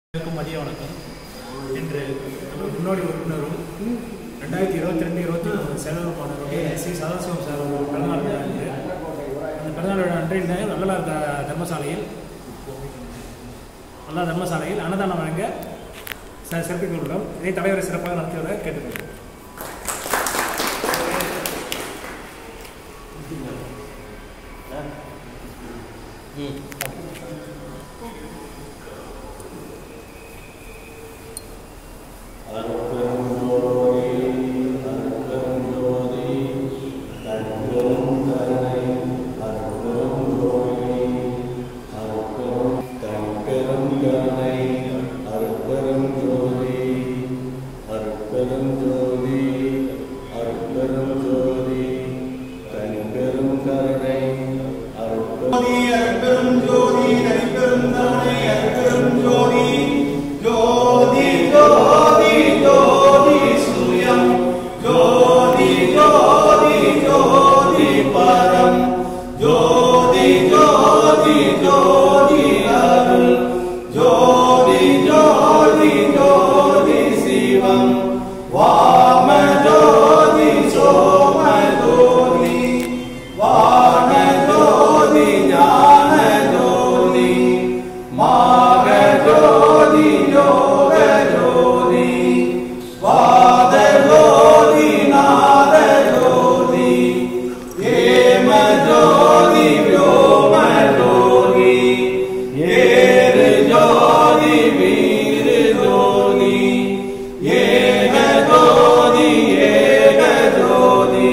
அனைவருக்கும் மதிய வணக்கம் இன்று நம்ம முன்னோடி உறுப்பினரும் ரெண்டாயிரத்தி இருபத்தி ரெண்டு இருபத்தி மூணு செலவுமானவருடைய சி சதாசிவம் சார் ஒரு பிறந்தநாள் விழா அன்று அந்த பிறந்தநாள் விழா அன்று இந்த வள்ளலார் த- தர்மசாலையில் வள்ளலார் தர்மசாலையில் அன்னதானம் வழங்க ச- சிறப்பித்துள்ளோம் இதை தலைவரை சிறப்பாக நடத்துவதை கேட்டுக்கொள்கிறோம் ஜோதி அருட்பெரும் ஜோதி தனிப்பெரும் கருணை அருட்பெரும் ஜோதி ஜோதி ஜோதி ஜோதி சூயம் ஜோதி ஜோதி ஜோதி பரம் ஜோதி ஜோதி ஜோதி அருள் ஜோதி ஜோதி ஜோதி சிவம் வாம ஜோதி சோம ஜோதி வான ஜோதி ஞான ஜோதி மாக ஜோதி யோக ஜோதி வாத ஜோதி நாத ஜோதி ஏம ஜோதி வியோம ஜோதி ஏறு ஜோதி வீரு ஜோதி ஏக ஜோதி ஏக ஜோதி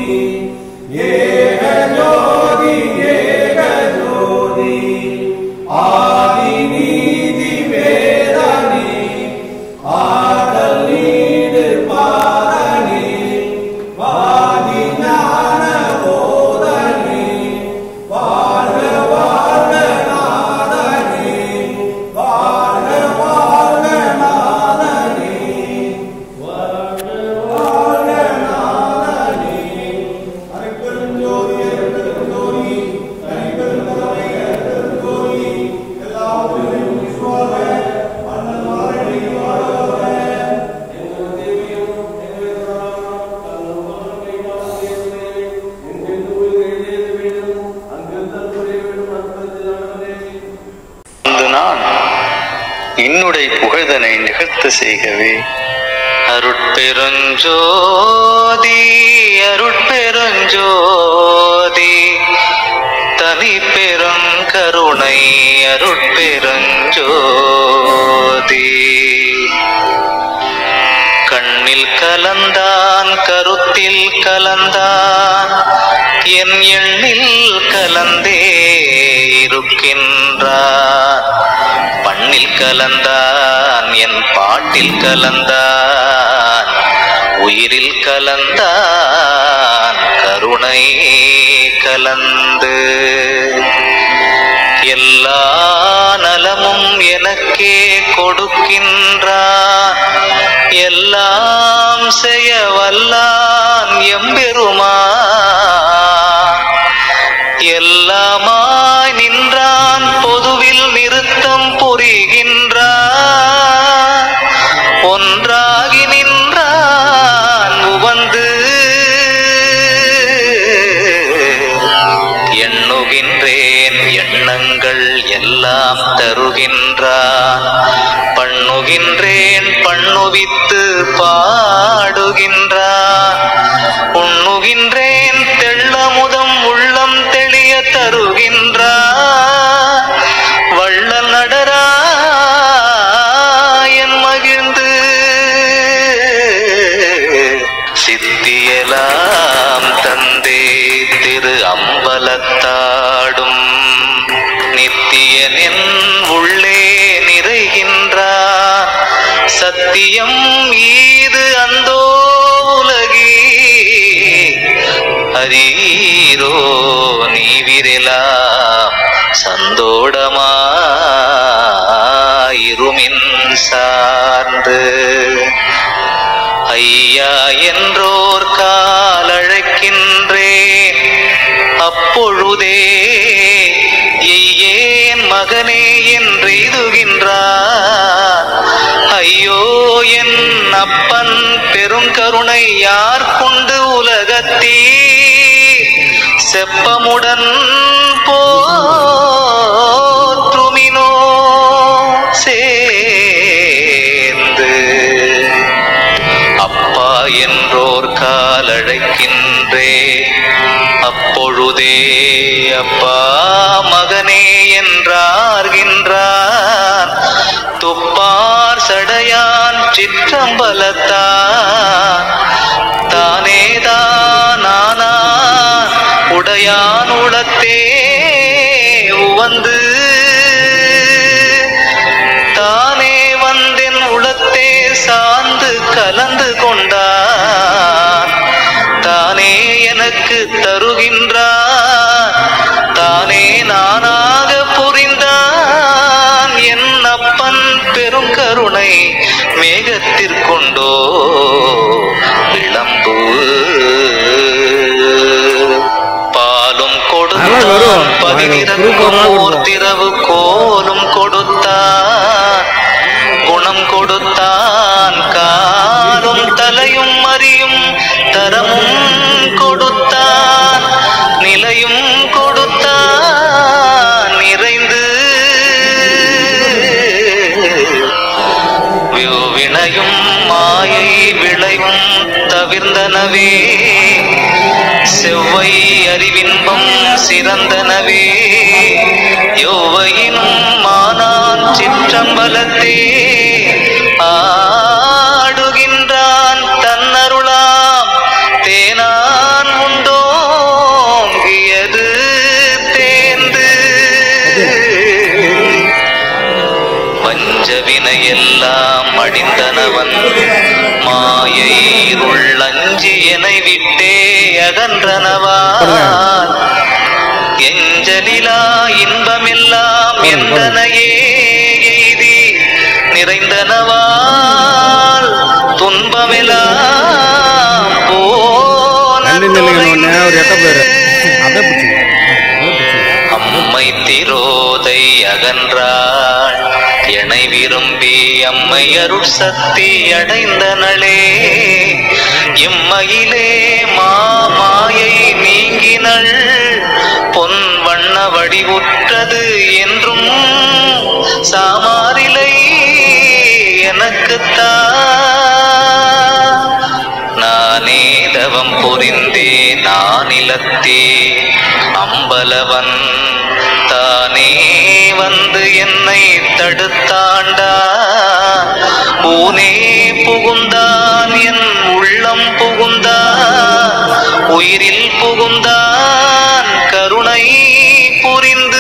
ஏக ஜோதி ஏக ஜோதி ஆதி நீதி வேதனி ஆடல் நீடு பாரணி வாதி ஞான போதனி வாழ்க வாழ்க நாதனி வாழ்க வாழ்க நாதனி வாழ்க வாழ்க நாதனி அரைப்பெரும் ஜோதி அரைப்பெரும் ஜோதி தனிப்பெரும் கருணை அரைப்பெரும் ஜோதி எல்லா உயிரையும் விசுவாக அண்ணன் மாறனை வாழ்க எங்கள் தேவியும் எங்கள் தாயும் தங்கள் மகனை வாழ்க்கையிலே எங்கள் உயிரை எழுத வேண்டும் அங்கு தன்னுடைய வேண்டும் அற்பத்தில் ஆனதே வந்து நான் இன்னுடைய புகழ்தனை நிகழ்த்த செய்கவே அருட்பெருஞ்சோதி அருட்பெருஞ்சோதி தனி பெருங்கருணை அருட்பெருஞ்சோதி கண்ணில் கலந்தான் கருத்தில் கலந்தான் என் எண்ணில் கலந்தே இருக்கின்றான் பண்ணில் கலந்தான் என் பாட்டில் கலந்தான் உயிரில் கலந்தான் கருணை கலந்து எல்லா நலமும் எனக்கே கொடுக்கின்றான் எல்லாம் செய்ய வல்லான் எம்பெருமான் எல்லாமாய் நின்றான் பொதுவில் நிறுத்தம் புரிகின்றான் ஒன்றாகி நின்றான் உவந்து எண்ணுகின்றேன் எண்ணங்கள் எல்லாம் தருகின்றான் பண்ணுகின்றேன் பண்ணுவித்து பாடுகின்றான் உண்ணுகின்றேன் தெள்ளமுதம் உள்ளம் தெளிய தருகின்றான் வள்ளல் நடராயன் மகிழ்ந்து சித்தியலாம் தந்தே திரு அம்பலத்தாடும் நித்தியனின் உள்ளே நிறைகின்றான் சத்தியம் ஈது அந்தோ உலகி அரீரோ நீவிரெலாம் சந்தோடமாயிருமின் சார்ந்து ஐயா என்றோர் காலழைக்கின்றேன் அப்பொழுதே எய்யேன் மகனே என்றெய்துகின்றார் ஐயோ என் அப்பன் பெருங்கருணை யார் கொண்டு உலகத்தீ செப்பமுடன் போற்றுமினோ சேர்ந்து அப்பா என்றோர் காலழைக்கின்றே அப்பொழுதே அப்பா மகனே என்றார்கின்றான் துப்பார் சடையான் சிற்றம்பலத்தான் தானேதான் ஆனான் உடையான் உளத்தே உவந்து தானே வந்தென் உளத்தே சார்ந்து கலந்து கொண்டான் தானே எனக்கு தருகின்றான் தானே நானாக புரிந்தான் என் அப்பன் பெருங்கருணை மேகத்திற்கொண்டோ விளம்பு பாலும் அதெல்லாம் வரும். கொடுத்தான் பதினிறக்கும் குரூப் ஒரு நாள் ஓர் திரவு கோலும் கொடுத்தான் குணம் கொடுத்தான் காலும் தலையும் அறியும் தரமும் கொடுத்தான் நிலையும் கொடுத்தான் நிறைந்து வினையும் மாயை விளைவும் தவிர்ந்தனவே செவ்வை அறிவின்பம் சிறந்தனவே யோவையினும் மானான் சிற்றம்பலத்தே ஆடுகின்றான் தன்னருளாம் தேனான் உண்டோங்கியது தேர்ந்து வஞ்சவினையெல்லாம் அடிந்தனவன் மாயை இருளஞ்சி எனை விட்டே அகன்றனவான் எஞ்சலிலா இன்பமெல்லாம் எந்தனையே எய்தி நிறைந்தனவால் துன்பமெல்லாம் தண்ணி நிலைங்க ஒன்று ஒரு எட்ட பேர் அதை போன பிடிச்சிங்க அம்மை திரோதை அகன்றாள் எனை விரும்பி அம்மை அருள் சக்தி அடைந்தனளே இம்மையிலே மாமாயை நீங்கினள் பொன் வண்ண வடிவுற்றது என்றும் சாமாரிலை எனக்குத்தான் நானே தவம் புரிந்தே நானிலத்தே அம்பலவன் தானே வந்து என்னை தடுத்தாண்டா ஊனே புகுந்தான் என் உள்ளம் புகுந்தான் உயிரில் புகுந்தான் கருணை புரிந்து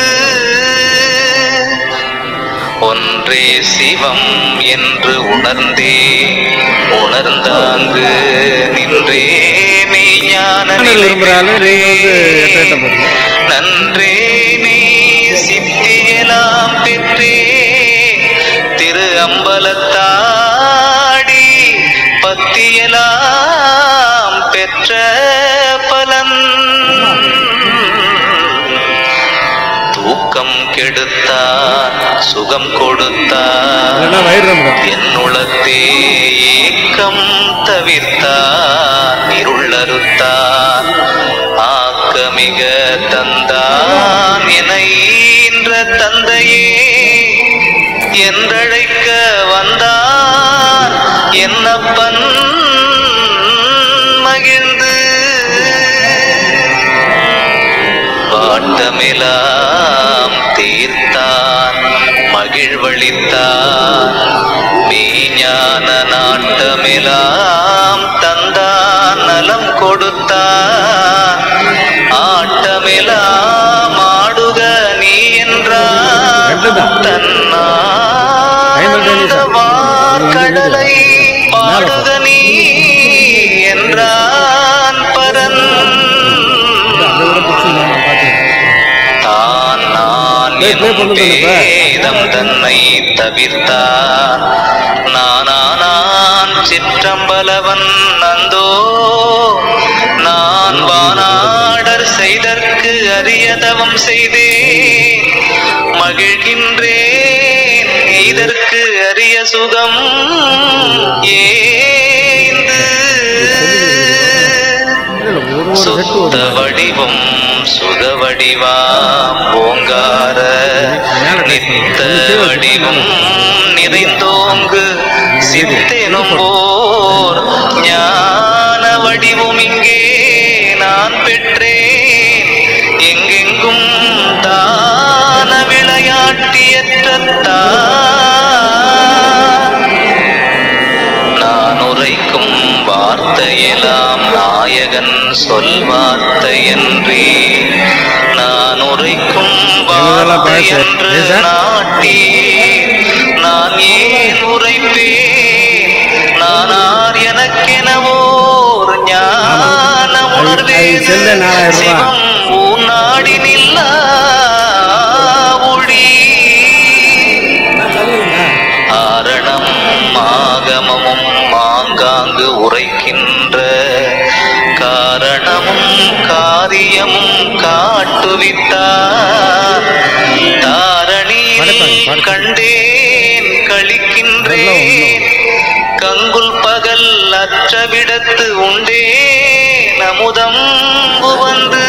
ஒன்றே சிவம் என்று உணர்ந்தே உணர்ந்தாங்கு நின்றே மெய்ஞான விரும்புகிறாலும் நீங்கள் வந்து எட்ட எட்ட போகிறீங்க நன்றே நீ சித்தியெல்லாம் பெற்றே திரு அம்பலத்தாடி பத்தியெல்லாம் பெற்ற பலன் தூக்கம் கெடுத்தான் சுகம் கொடுத்தான் இல்லைன்னா வயிறு நம்புறோம் என்னுளத்தே ஏக்கம் தவிர்த்தான் இருளறுத்தான் ஆக்கமிக தந்தான் என ஈன்ற தந்தையே என்றழைக்க வந்தான் என்னப்பன் மகிழ்ந்து பாட்டமெல்லாம் தீர்த்தான் மகிழ்வளித்தான் மெய்ஞான நாட்டமெல்லாம் தந்தான் நலம் கொடுத்தான் ஆட்டமெல்லாம் ஆடுக நீ என்றான் ரெண்டுதான். தன்னானந்த வார்கடலை பாடுக நீ என்றான் பரன் அதை விட பிடிச்சிங்க நான் பார்த்தேன் தான் நான் டேய், play எனும் பண்ணு தானே இப்ப? பேதம் தன்னை தவிர்த்தான் நானானான் சிற்றம்பலவன் நந்தோ நான் வானாடர் செய்தற்கு அரியதவம் செய்தேன் மகிழ்கின்றேன் செய்தற்கு அரிய சுகம் ஏந்து இல்ல, ஒரு ஒரு செட்டு சுத்த வரும் வடிவம் சுக வடிவாம் ஓங்கார நித்த வடிவம் நிறைந்தோங்கு சித்தெனும் போர் ஞான வடிவம் இங்கே நான் பெற்றேன் எங்கெங்கும் தான விளையாட்டியற்றத்தான் நான் உரைக்கும் வார்த்தையெல்லாம் நாயகன் சொல் வார்த்தையன்றி நான் உரைக்கும் என்னதெல்லாம் வார்த்தை பேச- என்று பேச? நாட்டி நான் ஏன் உரைப்பேன் நானார் எனக்கெனவோர் ஞான அது- அது உணர்வேது செல்ல நாலாயிரம் ரூபாய். சிவம் ஊனாடி நில்லா ஒளி ஆரணம் ஆகமமும் மாங்காங்கு உரைக்கின்ற காரணமும் காரியமும் காட்டுவித்தார் தாரணியில் படைப்பாங்க, படைப்பாங்க. கண்டேன் கழிக்கின்றேன் கங்குல் பகல் அற்றவிடத்து உண்டே நமுதம் வந்து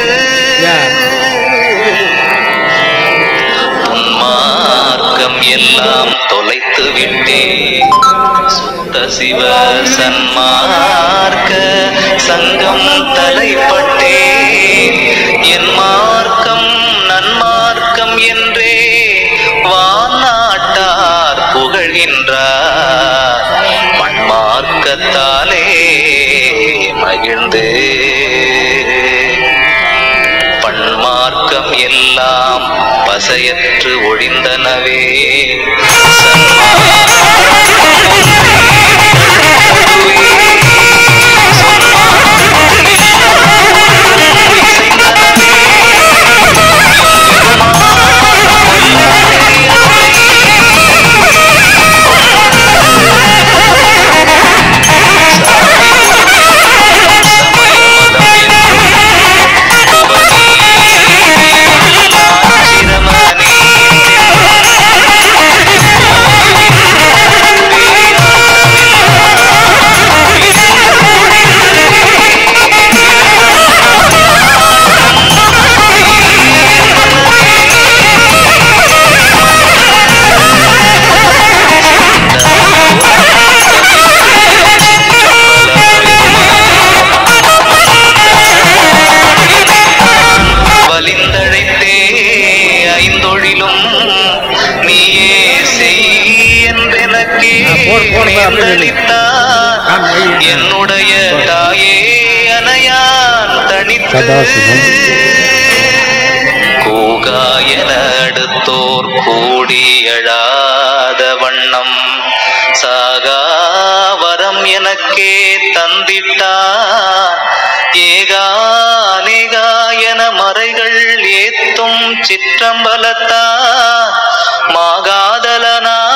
உன்மார்க்கம் எல்லாம் தொலைத்து விட்டே சுத்த சிவ சன்மார்க்க சங்கம் தலைப்பட்டே என் மார்க்கம் நன்மார்க்கம் என்றே வாநாட்டார் புகழ்கின்றார் மண்மார்க்கத்தாலே மகிழ்ந்து பண்மார்க்கம் எல்லாம் பசையற்று ஒழிந்தனவே வலிந்தழைத்தே ஐந்தொழிலும் நீயே செய் என்றெனக்கே ஆ, போடு, போடு, போடு, அப்படியே நில்லு. நேர்ந்தளித்தார். ஆ, வை. என்னுடைய தாயே அணையான் தனித்து சதாசிவம். கூகாயன அடுத்தோர் கூடி எழாத வண்ணம் சாகாவரம் எனக்கே தந்திட்டான் ஏகானேகாயன மறைகள் ஏத்தும் சிற்றம்பலத்தான் மாகாதலனா